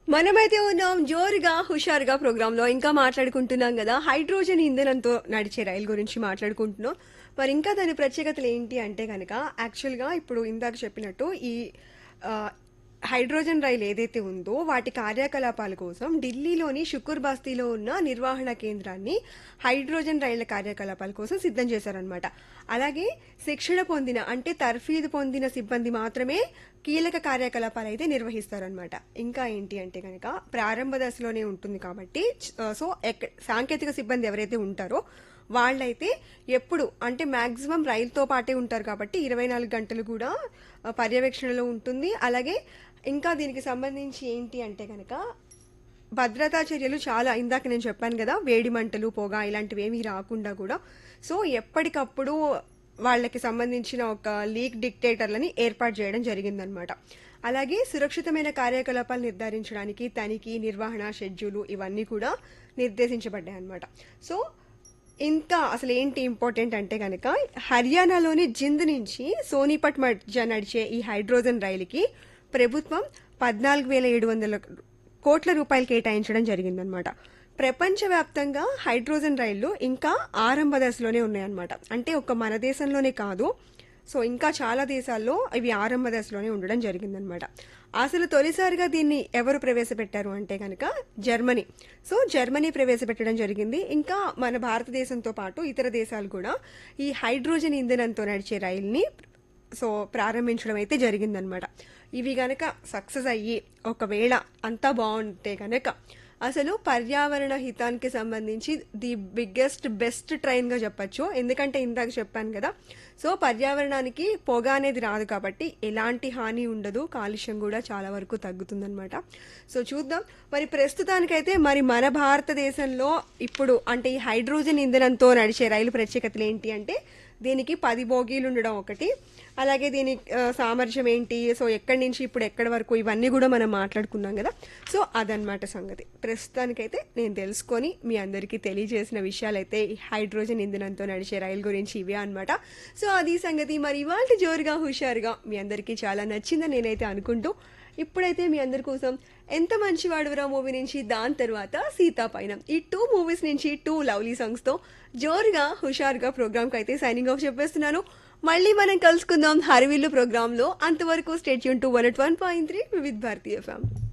మనమైతే ఉన్నాం జోరుగా హుషారుగా ప్రోగ్రామ్ లో ఇంకా మాట్లాడుకుంటున్నాం కదా హైడ్రోజన్ ఇంధనంతో నడిచే రైలు గురించి మాట్లాడుకుంటున్నాం మరి ఇంకా దాని ప్రత్యేకతలు ఏంటి అంటే కనుక యాక్చువల్ గా ఇప్పుడు ఇందాక చెప్పినట్టు ఈ ఆ, హైడ్రోజన్ రైలు ఏదైతే ఉందో వాటి కార్యకలాపాల కోసం ఢిల్లీలోని షుకూర్ బస్తీలో ఉన్న నిర్వహణ కేంద్రాన్ని హైడ్రోజన్ రైళ్ల కార్యకలాపాల కోసం సిద్ధం చేశారనమాట అలాగే శిక్షణ పొందిన అంటే తర్ఫీదు పొందిన సిబ్బంది మాత్రమే కీలక కార్యకలాపాలు అయితే నిర్వహిస్తారనమాట ఇంకా ఏంటి అంటే కనుక ప్రారంభ దశలోనే ఉంటుంది కాబట్టి చ- సో ఎక్క- సాంకేతిక సిబ్బంది ఎవరైతే ఉంటారో వాళ్ళైతే ఎప్పుడు అంటే మాక్సిమం రైలుతో పాటే ఉంటారు కాబట్టి ఇరవై నాలుగు గంటలు కూడా ఆ, పర్యవేక్షణలో ఉంటుంది అలాగే ఇంకా దీనికి సంబంధించి ఏంటి అంటే కనుక భద్రతా చర్యలు చాలా ఇందాక నేను చెప్పాను కదా వేడి మంటలు పొగ ఇలాంటివి ఏమీ రాకుండా కూడా సో ఎప్పటికప్పుడు వాళ్ళకి సంబంధించిన ఒక లీక్ డిక్టేటర్లని ఏర్పాటు చేయడం జరిగిందనమాట అలాగే సురక్షితమైన కార్యకలాపాలు నిర్ధారించడానికి తనిఖీ నిర్వహణ షెడ్యూలు ఇవన్నీ కూడా నిర్దేశించబడ్డాయి అనమాట సో ఇంకా అసలు ఏంటి ఇంపార్టెంట్ అంటే కనుక హర్యానాలోని జింద్ నుంచి సోనిపట్ మధ్య నడిచే ఈ హైడ్రోజన్ రైలుకి ప్రభుత్వం పద్నాలుగు వేల ఏడు వందల కోట్ల రూపాయలు కేటాయించడం జరిగిందనమాట ప్రపంచవ్యాప్తంగా హైడ్రోజన్ రైళ్లు ఇంకా ఆరంభ దశలోనే ఉన్నాయన్నమాట అంటే ఒక మన దేశంలోనే కాదు సో ఇంకా చాలా దేశాల్లో ఇవి ఆరంభ దశలోనే ఉండడం జరిగిందనమాట అసలు తొలిసారిగా దీన్ని ఎవరు ప్రవేశపెట్టారు అంటే కనుక జర్మనీ సో జర్మనీ ప్రవేశపెట్టడం జరిగింది ఇంకా మన భారతదేశంతో పాటు ఇతర దేశాలు కూడా ఈ హైడ్రోజన్ ఇంధనంతో నడిచే రైల్ని సో ప్రారంభించడం అయితే జరిగిందనమాట ఇవి గనక సక్సెస్ అయ్యి ఒకవేళ అంతా బాగుంటే కనుక అసలు పర్యావరణ హితానికి సంబంధించి ది బిగ్గెస్ట్ బెస్ట్ ట్రైన్ గా చెప్పొచ్చు ఎందుకంటే ఇందాక చెప్పాను కదా సో పర్యావరణానికి పొగ అనేది రాదు కాబట్టి ఎలాంటి హాని ఉండదు కాలుష్యం కూడా చాలా వరకు తగ్గుతుందన్నమాట సో చూద్దాం మరి ప్రస్తుతానికైతే మరి మన భారతదేశంలో ఇప్పుడు అంటే ఈ హైడ్రోజన్ ఇంధనంతో నడిచే రైలు ప్రత్యేకతలు ఏంటి అంటే దీనికి పది బోగీలు ఉండడం ఒకటి అలాగే దీని ఆ, సామర్థ్యం ఏంటి సో ఎక్కడి నుంచి ఇప్పుడు ఎక్కడి వరకు ఇవన్నీ కూడా మనం మాట్లాడుకున్నాం కదా సో అదనమాట సంగతి ప్రస్తుతానికైతే నేను తెలుసుకొని మీ అందరికీ తెలియజేసిన విషయాలైతే ఈ హైడ్రోజన్ ఇంధనంతో నడిచే రైలు గురించి ఇవే అనమాట సో అది సంగతి మరి ఇవాళ జోరుగా హుషారుగా మీ అందరికీ చాలా నచ్చిందని నేనైతే అనుకుంటూ ఇప్పుడైతే మీ అందరి కోసం ఎంత మంచి వాడువరా మూవీ నుంచి దాని తర్వాత సీతా పైన ఈ టూ మూవీస్ నుంచి టూ లవ్లీ సాంగ్స్ తో జోరుగా హుషారుగా ప్రోగ్రామ్ కి అయితే సైనింగ్ ఆఫ్ చెప్పేస్తున్నాను మళ్ళీ మనం కలుసుకుందాం హరివిల్లు ప్రోగ్రామ్ లో అంతవరకు stay tuned to one at one point three with Bharatiya ఫ్యామ్